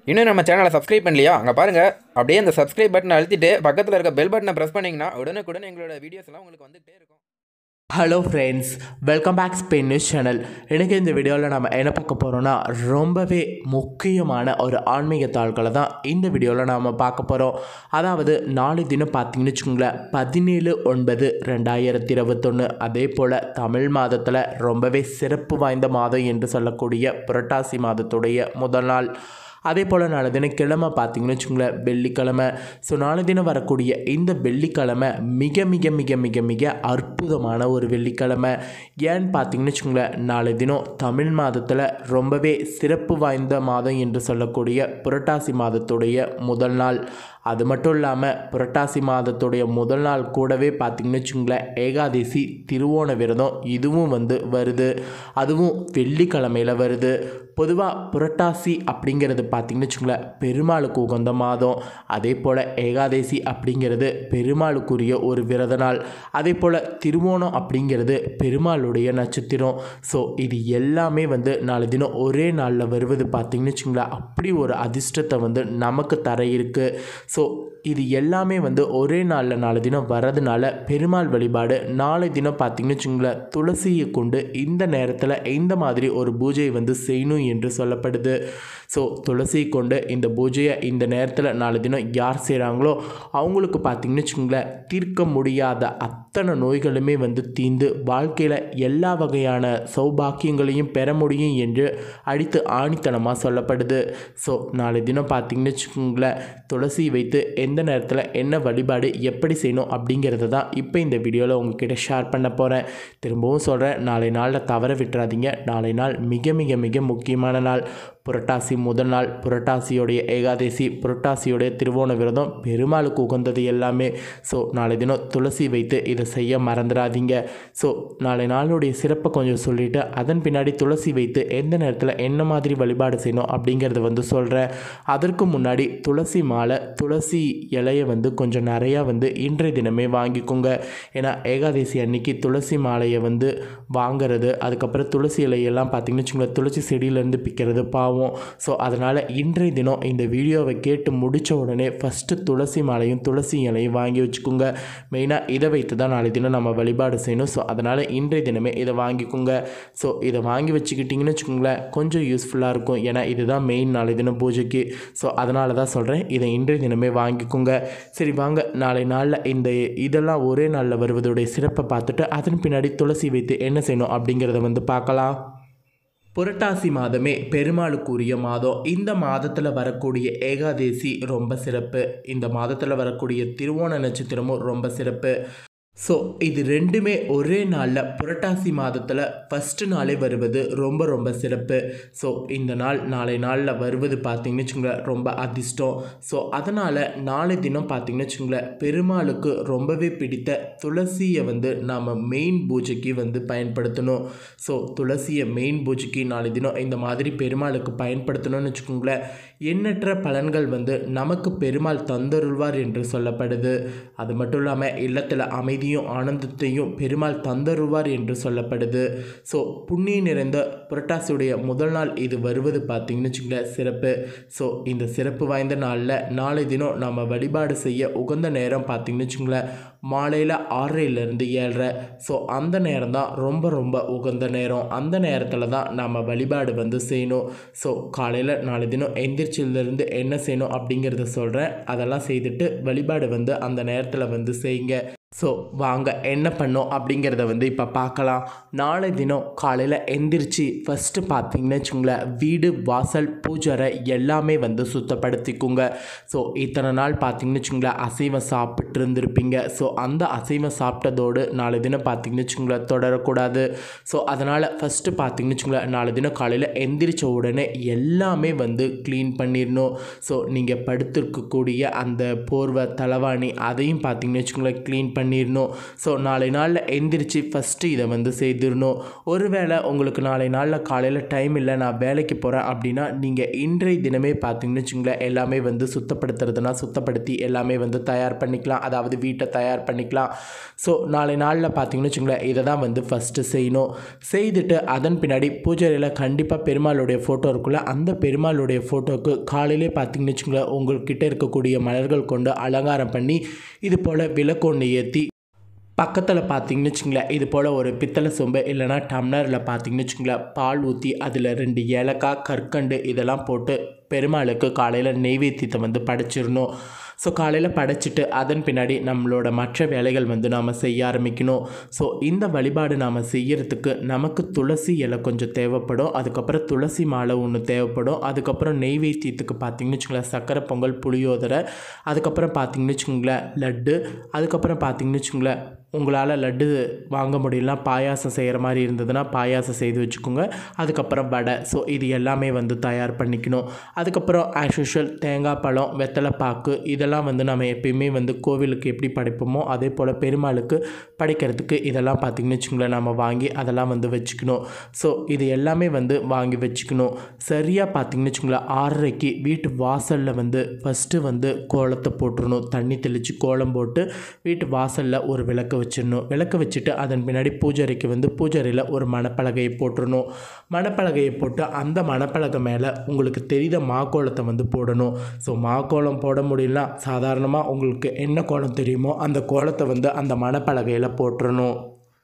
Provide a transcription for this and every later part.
இன்னும் நம்ம சேனலை சப்ஸ்கிரைப் பண்ணலையா அங்கே பாருங்கள் அப்படியே அந்த சப்ஸ்கிரைப் பட்டனை அழுத்திட்டு பக்கத்தில் இருக்க பெல் பட்டனை ப்ரெஸ் பண்ணிங்கன்னா உடனுக்குடன் எங்களோட வீடியோஸ் எல்லாம் உங்களுக்கு வந்துகிட்டே இருக்கும் hello friends welcome back Spain news channel எனக்கு இந்த வீடியோவில் நம்ம என்ன பார்க்க போகிறோம்னா ரொம்பவே முக்கியமான ஒரு ஆன்மீக தாள்களை தான் இந்த வீடியோவில் நாம் பார்க்க போகிறோம் அதாவது நாலு தினம் பார்த்தீங்கன்னு வச்சுக்கோங்களேன் பதினேழு ஒன்பது ரெண்டாயிரத்தி இருபத்தொன்று அதே போல் தமிழ் மாதத்தில் ரொம்பவே சிறப்பு வாய்ந்த மாதம் என்று சொல்லக்கூடிய புரட்டாசி மாதத்துடைய முதல் நாள் அதே போல் நாளை தினம் கிழமை பார்த்தீங்கன்னு வச்சுக்கோங்களேன் வெள்ளிக்கிழமை ஸோ நாளை தினம் வரக்கூடிய இந்த வெள்ளிக்கிழமை மிக மிக மிக மிக மிக அற்புதமான ஒரு வெள்ளிக்கிழமை ஏன்னு பார்த்தீங்கன்னு வச்சுக்கோங்களேன் நாளை தினம் தமிழ் மாதத்தில் ரொம்பவே சிறப்பு வாய்ந்த மாதம் என்று சொல்லக்கூடிய புரட்டாசி மாதத்துடைய முதல் நாள் அது மட்டும் இல்லாமல் புரட்டாசி மாதத்துடைய முதல் நாள் கூடவே பார்த்தீங்கன்னு வச்சுங்களேன் ஏகாதசி திருவோண விரதம் இதுவும் வந்து வருது அதுவும் வெள்ளிக்கிழமையில் வருது பொதுவாக புரட்டாசி அப்படிங்கிறது பார்த்தீங்கன்னு வச்சுங்களேன் பெருமாளுக்கு உகந்த மாதம் அதே போல் ஏகாதசி அப்படிங்கிறது பெருமாளுக்குரிய ஒரு விரத நாள் அதே போல் திருவோணம் அப்படிங்கிறது பெருமாளுடைய நட்சத்திரம் ஸோ இது எல்லாமே வந்து நாலு தினம் ஒரே நாளில் வருவது பார்த்தீங்கன்னு வச்சுங்களேன் அப்படி ஒரு அதிர்ஷ்டத்தை வந்து நமக்கு தர இருக்குது ஸோ இது எல்லாமே வந்து ஒரே நாளில் நாலு தினம் வரதுனால பெருமாள் வழிபாடு நாளை தினம் பார்த்தீங்கன்னு வச்சுங்களேன் துளசியை கொண்டு இந்த நேரத்தில் இந்த மாதிரி ஒரு பூஜையை வந்து செய்யணும் என்று சொல்லப்படுது ஸோ துளசியை கொண்டு இந்த பூஜையை இந்த நேரத்தில் நாலு தினம் யார் செய்கிறாங்களோ அவங்களுக்கு பார்த்தீங்கன்னு வச்சுங்களேன் தீர்க்க முடியாத அத்தனை நோய்களுமே வந்து தீர்ந்து வாழ்க்கையில் எல்லா வகையான சௌபாக்கியங்களையும் பெற முடியும் என்று அடித்து ஆணித்தனமாக சொல்லப்படுது ஸோ நாளை தினம் பார்த்தீங்கன்னு வச்சுக்கோங்களேன் துளசி வைத்து எந்த நேரத்தில் என்ன வழிபாடு எப்படி செய்யணும் அப்படிங்கிறத தான் இப்போ இந்த வீடியோவில் உங்ககிட்ட ஷேர் பண்ண போகிறேன் திரும்பவும் சொல்கிறேன் நாளை நாளில் தவற விட்டுறாதீங்க நாளை நாள் மிக மிக மிக முக்கியமான நாள் புரட்டாசி முதல் நாள் புரட்டாசியோடைய ஏகாதசி புரட்டாசியோடைய திருவோண விரதம் பெருமாளுக்கு உகந்தது எல்லாமே ஸோ நாளை தினம் துளசி வைத்து இதை செய்ய மறந்துடாதீங்க ஸோ நாளை நாளுடைய சிறப்பை கொஞ்சம் சொல்லிவிட்டு அதன் பின்னாடி துளசி வைத்து எந்த நேரத்தில் என்ன மாதிரி வழிபாடு செய்யணும் அப்படிங்கிறத வந்து சொல்கிறேன் அதற்கு முன்னாடி துளசி மாலை துளசி இலையை வந்து கொஞ்சம் நிறையா வந்து இன்றைய தினமே வாங்கிக்கோங்க ஏன்னா ஏகாதசி அன்னைக்கு துளசி மாலையை வந்து வாங்குறது அதுக்கப்புறம் துளசி இலையெல்லாம் பார்த்திங்கன்னு வச்சுக்கோங்களேன் துளசி செடியிலேருந்து பிக்கிறது பாவம் ஸோ அதனால் இன்றைய தினம் இந்த வீடியோவை கேட்டு முடித்த உடனே ஃபஸ்ட்டு துளசி மாலையும் துளசி இலையும் வாங்கி வச்சுக்கோங்க மெயினாக இதை வைத்து தான் நாளை தினம் நம்ம வழிபாடு செய்யணும் ஸோ அதனால் இன்றைய தினமே இதை வாங்கிக்கோங்க ஸோ இதை வாங்கி வச்சுக்கிட்டிங்கன்னு வச்சுக்கோங்களேன் கொஞ்சம் யூஸ்ஃபுல்லாக இருக்கும் ஏன்னா இதுதான் மெயின் நாளை தினம் பூஜைக்கு ஸோ அதனால தான் சொல்கிறேன் இதை இன்றைய தினமே வாங்கிக்கோங்க சரி வாங்க நாளை நாளில் இந்த இதெல்லாம் ஒரே நாளில் வருவதுடைய சிறப்பை பார்த்துட்டு அதன் பின்னாடி துளசி வைத்து என்ன செய்யணும் அப்படிங்கிறத வந்து பார்க்கலாம் புரட்டாசி மாதமே பெருமாளுக்குரிய மாதம் இந்த மாதத்தில் வரக்கூடிய ஏகாதேசி ரொம்ப சிறப்பு இந்த மாதத்தில் வரக்கூடிய திருவோண நட்சத்திரமும் ரொம்ப சிறப்பு ஸோ இது ரெண்டுமே ஒரே நாளில் புரட்டாசி மாதத்தில் ஃபஸ்ட்டு நாளே வருவது ரொம்ப ரொம்ப சிறப்பு ஸோ இந்த நாள் நாளை நாளில் வருவது பார்த்திங்கன்னு வச்சுங்களேன் ரொம்ப அதிர்ஷ்டம் ஸோ அதனால் நாளை தினம் பார்த்திங்கன்னு வச்சுங்களேன் பெருமாளுக்கு ரொம்பவே பிடித்த துளசியை வந்து நாம் மெயின் பூஜைக்கு வந்து பயன்படுத்தணும் ஸோ துளசியை மெயின் பூஜைக்கு நாளை தினம் இந்த மாதிரி பெருமாளுக்கு பயன்படுத்தணும்னு வச்சுக்கோங்களேன் எண்ணற்ற பலன்கள் வந்து நமக்கு பெருமாள் தந்தருள்வார் என்று சொல்லப்படுது அது மட்டும் இல்லாமல் இல்லத்தில் அமைதி அமைதியும் ஆனந்தத்தையும் பெருமாள் தந்தருவார் என்று சொல்லப்படுது ஸோ புண்ணிய நிறைந்த புரட்டாசியுடைய முதல் நாள் இது வருவது பார்த்திங்கன்னு வச்சுங்களேன் சிறப்பு ஸோ இந்த சிறப்பு வாய்ந்த நாளில் நாளை தினம் நம்ம வழிபாடு செய்ய உகந்த நேரம் பார்த்திங்கன்னு வச்சுங்களேன் மாலையில் ஆறரைலேருந்து ஏழரை ஸோ அந்த நேரம் தான் ரொம்ப ரொம்ப உகந்த நேரம் அந்த நேரத்தில் தான் நம்ம வழிபாடு வந்து செய்யணும் ஸோ காலையில் நாளை தினம் எந்திரிச்சிலேருந்து என்ன செய்யணும் அப்படிங்கிறத சொல்கிறேன் அதெல்லாம் செய்துட்டு வழிபாடு வந்து அந்த நேரத்தில் வந்து செய்யுங்க ஸோ வாங்க என்ன பண்ணோம் அப்படிங்கிறத வந்து இப்போ பார்க்கலாம் நாளை தினம் காலையில் எந்திரிச்சு ஃபஸ்ட்டு பார்த்தீங்கன்னு வச்சுங்களேன் வீடு வாசல் பூஜரை எல்லாமே வந்து சுத்தப்படுத்திக்குங்க ஸோ இத்தனை நாள் பார்த்தீங்கன்னு வச்சுங்களேன் அசைவம் சாப்பிட்டு இருந்திருப்பீங்க ஸோ அந்த அசைவம் சாப்பிட்டதோடு நாளை தினம் பார்த்தீங்கன்னு வச்சுங்களேன் தொடரக்கூடாது ஸோ அதனால் ஃபஸ்ட்டு பார்த்தீங்கன்னு வச்சுங்களேன் நாளை தினம் காலையில் எந்திரிச்ச உடனே எல்லாமே வந்து க்ளீன் பண்ணிடணும் ஸோ நீங்கள் படுத்திருக்கக்கூடிய அந்த போர்வை தலைவாணி அதையும் பார்த்தீங்கன்னு வச்சுங்களேன் க்ளீன் பண்ணி பண்ணிடணும் ஸோ நாளை நாளில் எந்திரிச்சு ஃபஸ்ட்டு இதை வந்து செய்திடணும் ஒருவேளை உங்களுக்கு நாளை நாளில் காலையில் டைம் இல்லை நான் வேலைக்கு போகிறேன் அப்படின்னா நீங்கள் இன்றைய தினமே பார்த்தீங்கன்னு வச்சுங்களேன் எல்லாமே வந்து சுத்தப்படுத்துறதுனா சுத்தப்படுத்தி எல்லாமே வந்து தயார் பண்ணிக்கலாம் அதாவது வீட்டை தயார் பண்ணிக்கலாம் ஸோ நாளை நாளில் பார்த்தீங்கன்னு வச்சுங்களேன் இதை தான் வந்து ஃபஸ்ட்டு செய்யணும் செய்துட்டு அதன் பின்னாடி பூஜையில் கண்டிப்பாக பெருமாளுடைய ஃபோட்டோ இருக்குல்ல அந்த பெருமாளுடைய ஃபோட்டோவுக்கு காலையிலே பார்த்தீங்கன்னு வச்சுங்களேன் உங்கள்கிட்ட இருக்கக்கூடிய மலர்கள் கொண்டு அலங்காரம் பண்ணி இது போல் விளக்கொன்று ஏற்றி பக்கத்தில் பார்த்தீங்கன்னு வச்சுங்களேன் இது போல் ஒரு பித்தளை சொம்பு இல்லைனா டம்ளரில் பார்த்தீங்கன்னு வச்சுங்களேன் பால் ஊற்றி அதில் ரெண்டு ஏலக்காய் கற்கண்டு இதெல்லாம் போட்டு பெருமாளுக்கு காலையில் நெய்வேத்தியத்தை வந்து படைச்சிடணும் ஸோ காலையில் படைச்சிட்டு அதன் பின்னாடி நம்மளோட மற்ற வேலைகள் வந்து நாம் செய்ய ஆரம்பிக்கணும் ஸோ இந்த வழிபாடு நாம் செய்யறதுக்கு நமக்கு துளசி இலை கொஞ்சம் தேவைப்படும் அதுக்கப்புறம் துளசி மாலை ஒன்று தேவைப்படும் அதுக்கப்புறம் நெய்வேத்தியத்துக்கு பார்த்தீங்கன்னு வச்சுங்களேன் சக்கரை பொங்கல் புளியோதரை அதுக்கப்புறம் பார்த்தீங்கன்னு வச்சுங்களேன் லட்டு அதுக்கப்புறம் பார்த்தீங்கன்னு வச்சுங்களேன் உங்களால் லட்டு வாங்க முடியலனா பாயாசம் செய்கிற மாதிரி இருந்ததுன்னா பாயாசம் செய்து வச்சுக்கோங்க அதுக்கப்புறம் வடை ஸோ இது எல்லாமே வந்து தயார் பண்ணிக்கணும் அதுக்கப்புறம் ஆஸ் யூஷுவல் தேங்காய் பழம் வெத்தலை பாக்கு இதெல்லாம் வந்து நம்ம எப்பயுமே வந்து கோவிலுக்கு எப்படி படைப்போமோ அதே போல் பெருமாளுக்கு படைக்கிறதுக்கு இதெல்லாம் பார்த்திங்கன்னு வச்சுங்களேன் நம்ம வாங்கி அதெல்லாம் வந்து வச்சுக்கணும் ஸோ இது எல்லாமே வந்து வாங்கி வச்சுக்கணும் சரியாக பார்த்திங்கன்னு வச்சுங்களேன் ஆறரைக்கு வீட்டு வாசலில் வந்து ஃபஸ்ட்டு வந்து கோலத்தை போட்டுருணும் தண்ணி தெளித்து கோலம் போட்டு வீட்டு வாசலில் ஒரு விளக்கு வச்சிடணும் விளக்கு வச்சுட்டு அதன் பின்னாடி பூஜைக்கு வந்து பூஜையில் ஒரு மணப்பலகையை போட்டுடணும் மணப்பலகையை போட்டு அந்த மணப்பலகை மேலே உங்களுக்கு தெரிந்த மாக்கோலத்தை வந்து போடணும் ஸோ மாக்கோலம் போட முடியலனா சாதாரணமாக உங்களுக்கு என்ன கோலம் தெரியுமோ அந்த கோலத்தை வந்து அந்த மணப்பலகையில் போட்டுறணும்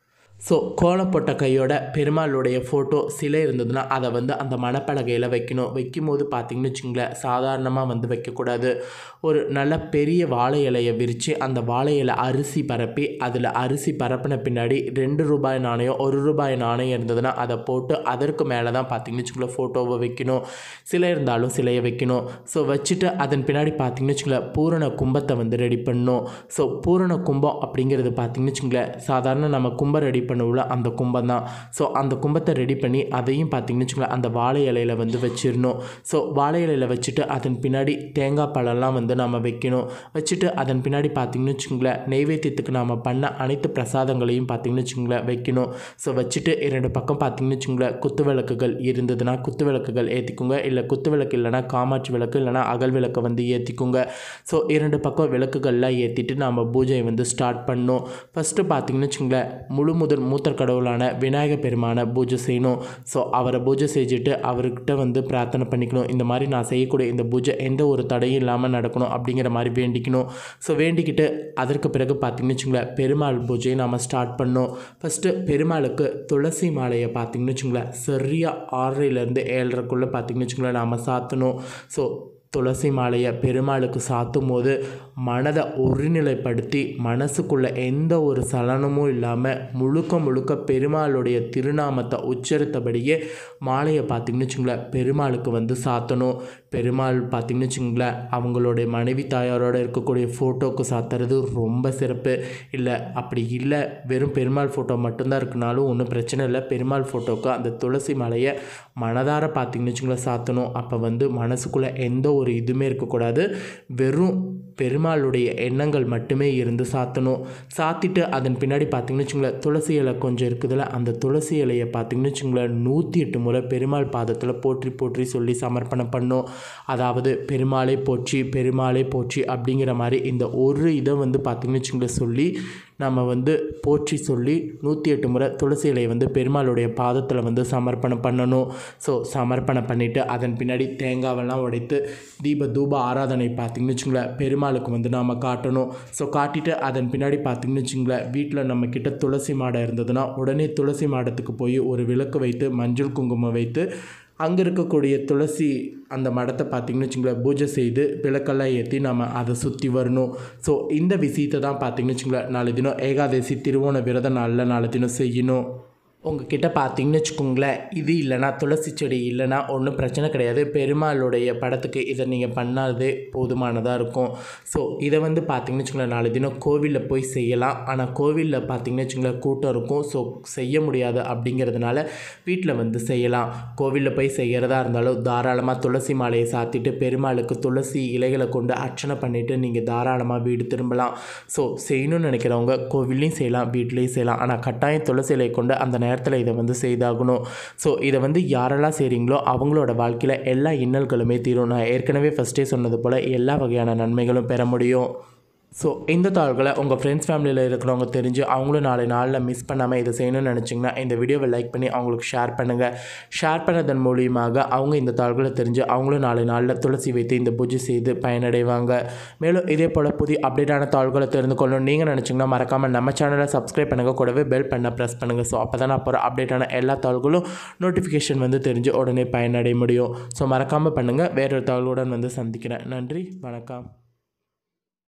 ஸோ கோலம் போட்ட கையோட பெருமாளுடைய ஃபோட்டோ சிலை இருந்ததுன்னா அதை வந்து அந்த மணப்பலகையில் வைக்கணும் வைக்கும்போது பார்த்தீங்கன்னு வச்சுங்களேன் சாதாரணமாக வந்து வைக்கக்கூடாது ஒரு நல்ல பெரிய வாழை இலையை விரித்து அந்த வாழை இலை அரிசி பரப்பி அதில் அரிசி பரப்பின பின்னாடி ரெண்டு ரூபாய் நாணயம் ஒரு ரூபாய் நாணயம் இருந்ததுன்னா அதை போட்டு அதற்கு மேலே தான் பார்த்தீங்கன்னு வச்சுங்களேன் ஃபோட்டோவை வைக்கணும் சிலை இருந்தாலும் சிலையை வைக்கணும் ஸோ வச்சுட்டு அதன் பின்னாடி பார்த்தீங்கன்னு வச்சுங்களேன் பூரண கும்பத்தை வந்து ரெடி பண்ணணும் ஸோ பூரண கும்பம் அப்படிங்கிறது பார்த்தீங்கன்னு வச்சுங்களேன் சாதாரண நம்ம கும்பம் ரெடி பண்ணுவோம்ல அந்த கும்பம் தான் ஸோ அந்த கும்பத்தை ரெடி பண்ணி அதையும் பார்த்தீங்கன்னு வச்சுங்களேன் அந்த வாழை இலையில் வந்து வச்சிடணும் ஸோ வாழை இலையில் வச்சுட்டு அதன் பின்னாடி தேங்காய் பழம்லாம் வந்து நம்ம வைக்கணும் வச்சுட்டு அதன் பின்னாடி பார்த்தீங்கன்னு வச்சுங்களேன் நெய்வேத்தியத்துக்கு நாம் பண்ண அனைத்து பிரசாதங்களையும் பார்த்தீங்கன்னு வச்சுங்களேன் வைக்கணும் ஸோ வச்சுட்டு இரண்டு பக்கம் பார்த்தீங்கன்னு வச்சுங்களேன் குத்து விளக்குகள் இருந்ததுன்னா குத்து விளக்குகள் ஏற்றிக்குங்க இல்லை குத்து விளக்கு இல்லைனா காமாட்சி விளக்கு இல்லைனா அகல் விளக்கை வந்து ஏற்றிக்குங்க ஸோ இரண்டு பக்கம் விளக்குகள்லாம் ஏற்றிட்டு நாம் பூஜையை வந்து ஸ்டார்ட் பண்ணோம் ஃபஸ்ட்டு பார்த்தீங்கன்னு வச்சுங்களேன் முழு முதல் மூத்தர் கடவுளான விநாயகர் பெருமானை பூஜை செய்யணும் ஸோ அவரை பூஜை செஞ்சுட்டு அவர்கிட்ட வந்து பிரார்த்தனை பண்ணிக்கணும் இந்த மாதிரி நான் செய்யக்கூடிய இந்த பூஜை எந்த ஒரு தடையும் இல்லாமல் நடக்கணும் அப்படிங்கிற மாதிரி வேண்டிக்கணும் ஸோ வேண்டிக்கிட்டு அதற்கு பிறகு பார்த்தீங்கன்னு வச்சுங்களேன் பெருமாள் பூஜையை நாம் ஸ்டார்ட் பண்ணோம் ஃபஸ்ட்டு பெருமாளுக்கு துளசி மாலையை பார்த்தீங்கன்னு வச்சுங்களேன் சரியாக ஆறரைலேருந்து ஏழரைக்குள்ளே பார்த்தீங்கன்னு வச்சுங்களேன் நாம் சாத்தணும் ஸோ துளசி மாலையை பெருமாளுக்கு சாத்தும் போது மனதை ஒருநிலைப்படுத்தி மனசுக்குள்ளே எந்த ஒரு சலனமும் இல்லாமல் முழுக்க முழுக்க பெருமாளுடைய திருநாமத்தை உச்சரித்தபடியே மாலையை பார்த்திங்கன்னு வச்சுங்களேன் பெருமாளுக்கு வந்து சாத்தணும் பெருமாள் பார்த்திங்கன்னு வச்சுங்களேன் அவங்களுடைய மனைவி தாயாரோட இருக்கக்கூடிய ஃபோட்டோக்கு சாத்துறது ரொம்ப சிறப்பு இல்லை அப்படி இல்லை வெறும் பெருமாள் ஃபோட்டோ மட்டும்தான் இருக்குனாலும் ஒன்றும் பிரச்சனை இல்லை பெருமாள் ஃபோட்டோக்கு அந்த துளசி மாலையை மனதார பார்த்திங்கன்னு வச்சுங்களேன் சாத்தணும் அப்போ வந்து மனசுக்குள்ளே எந்த ஒரு இதுவுமே இருக்கக்கூடாது வெறும் பெருமாளுடைய எண்ணங்கள் மட்டுமே இருந்து சாத்தணும் சாத்திட்டு அதன் பின்னாடி பார்த்தீங்கன்னு வச்சுங்களேன் துளசி இலை கொஞ்சம் இருக்குதுல்ல அந்த துளசி இலையை பார்த்தீங்கன்னு வச்சுங்களேன் நூற்றி எட்டு முறை பெருமாள் பாதத்தில் போற்றி போற்றி சொல்லி சமர்ப்பணம் பண்ணோம் அதாவது பெருமாளை போற்றி பெருமாளை போற்றி அப்படிங்கிற மாதிரி இந்த ஒரு இதை வந்து பார்த்தீங்கன்னு வச்சுங்களேன் சொல்லி நம்ம வந்து போற்றி சொல்லி நூற்றி எட்டு முறை துளசி இலையை வந்து பெருமாளுடைய பாதத்தில் வந்து சமர்ப்பணம் பண்ணணும் ஸோ சமர்ப்பணம் பண்ணிவிட்டு அதன் பின்னாடி தேங்காவெல்லாம் உடைத்து தீப தூப ஆராதனை பார்த்திங்கன்னு வச்சுங்களேன் பெருமாளுக்கு வந்து நாம் காட்டணும் ஸோ காட்டிட்டு அதன் பின்னாடி பார்த்திங்கன்னு வச்சுங்களேன் வீட்டில் நம்ம கிட்ட துளசி மாடம் இருந்ததுன்னா உடனே துளசி மாடத்துக்கு போய் ஒரு விளக்கு வைத்து மஞ்சள் குங்குமம் வைத்து அங்கே இருக்கக்கூடிய துளசி அந்த மடத்தை பார்த்திங்கன்னு வச்சுங்களேன் பூஜை செய்து விளக்கெல்லாம் ஏற்றி நம்ம அதை சுற்றி வரணும் ஸோ இந்த விஷயத்தை தான் பார்த்திங்கன்னு வச்சுங்களேன் நாளை தினம் ஏகாதசி திருவோண விரத நாளில் நாளை தினம் செய்யணும் உங்ககிட்ட பார்த்தீங்கன்னு வச்சுக்கோங்களேன் இது இல்லைனா துளசி செடி இல்லைனா ஒன்றும் பிரச்சனை கிடையாது பெருமாளுடைய படத்துக்கு இதை நீங்கள் பண்ணாதே போதுமானதாக இருக்கும் ஸோ இதை வந்து பார்த்தீங்கன்னு வச்சுக்கோங்களேன் நாலு தினம் கோவிலில் போய் செய்யலாம் ஆனால் கோவிலில் பார்த்தீங்கன்னு வச்சுக்கோங்களேன் கூட்டம் இருக்கும் ஸோ செய்ய முடியாது அப்படிங்கிறதுனால வீட்டில் வந்து செய்யலாம் கோவிலில் போய் செய்கிறதா இருந்தாலும் தாராளமாக துளசி மாலையை சாத்திட்டு பெருமாளுக்கு துளசி இலைகளை கொண்டு அர்ச்சனை பண்ணிவிட்டு நீங்கள் தாராளமாக வீடு திரும்பலாம் ஸோ செய்யணும்னு நினைக்கிறவங்க கோவில்லையும் செய்யலாம் வீட்லேயும் செய்யலாம் ஆனால் கட்டாயம் துளசி இலையை கொண்டு அந்த நேரத்தில் இதை வந்து செய்தாகணும் ஸோ இதை வந்து யாரெல்லாம் செய்கிறீங்களோ அவங்களோட வாழ்க்கையில் எல்லா இன்னல்களுமே தீரும் நான் ஏற்கனவே ஃபஸ்ட்டே சொன்னது போல் எல்லா வகையான நன்மைகளும் பெற முடியும் ஸோ இந்த தாள்களை உங்கள் ஃப்ரெண்ட்ஸ் ஃபேமிலியில் இருக்கிறவங்க தெரிஞ்சு அவங்களும் நாளை நாளில் மிஸ் பண்ணாமல் இதை செய்யணும்னு நினச்சிங்கன்னா இந்த வீடியோவை லைக் பண்ணி அவங்களுக்கு ஷேர் பண்ணுங்கள் ஷேர் பண்ணதன் மூலியமாக அவங்க இந்த தாள்களை தெரிஞ்சு அவங்களும் நாளை நாளில் துளசி வைத்து இந்த பூஜை செய்து பயனடைவாங்க மேலும் இதே போல் புதிய அப்டேட்டான தாள்களை தெரிந்து கொள்ளணும் நீங்கள் நினச்சிங்கன்னா மறக்காமல் நம்ம சேனலை சப்ஸ்கிரைப் பண்ணுங்கள் கூடவே பெல் பண்ண ப்ரெஸ் பண்ணுங்கள் ஸோ அப்போ தான் அப்புறம் அப்டேட்டான எல்லா தாள்களும் நோட்டிஃபிகேஷன் வந்து தெரிஞ்சு உடனே பயனடைய முடியும் ஸோ மறக்காமல் பண்ணுங்கள் வேறொரு தாள்களுடன் வந்து சந்திக்கிறேன் நன்றி வணக்கம்